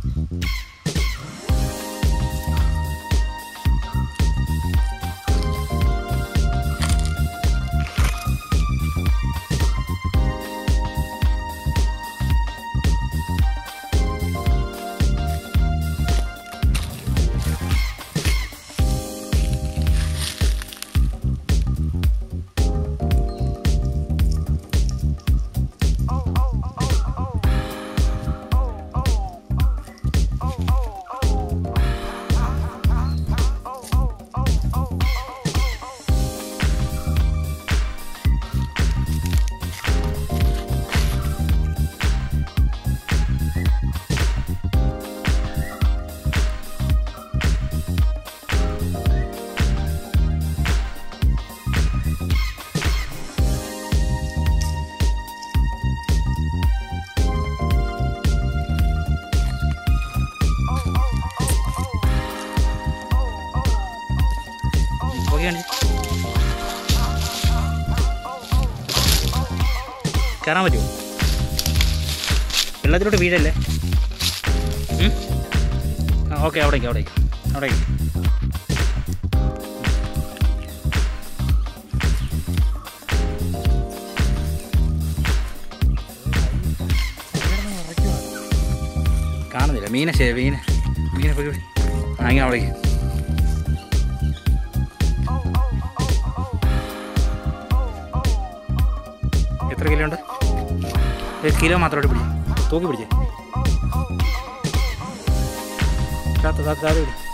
Okay കാണിച്ച് കയറാൻ പറ്റുമോ വെള്ളത്തിലോട്ട് വീഴല്ലേ ഉം? ആ ഓക്കെ അവിടേക്ക് അവിടേക്ക് അവിടേക്ക് കാണുന്നില്ല മീനെ ശരി മീനെ മീനെ പോയി വിളി. ആ ഇങ്ങനെ അവിടേക്ക് എത്ര കിലോ ഉണ്ട് ഒരു കിലോ മാത്രമായിട്ട് പിടിച്ചേ തൂക്കി പിടിച്ചേ കാത്ത് കാത്ത് കാത്ത് പിടി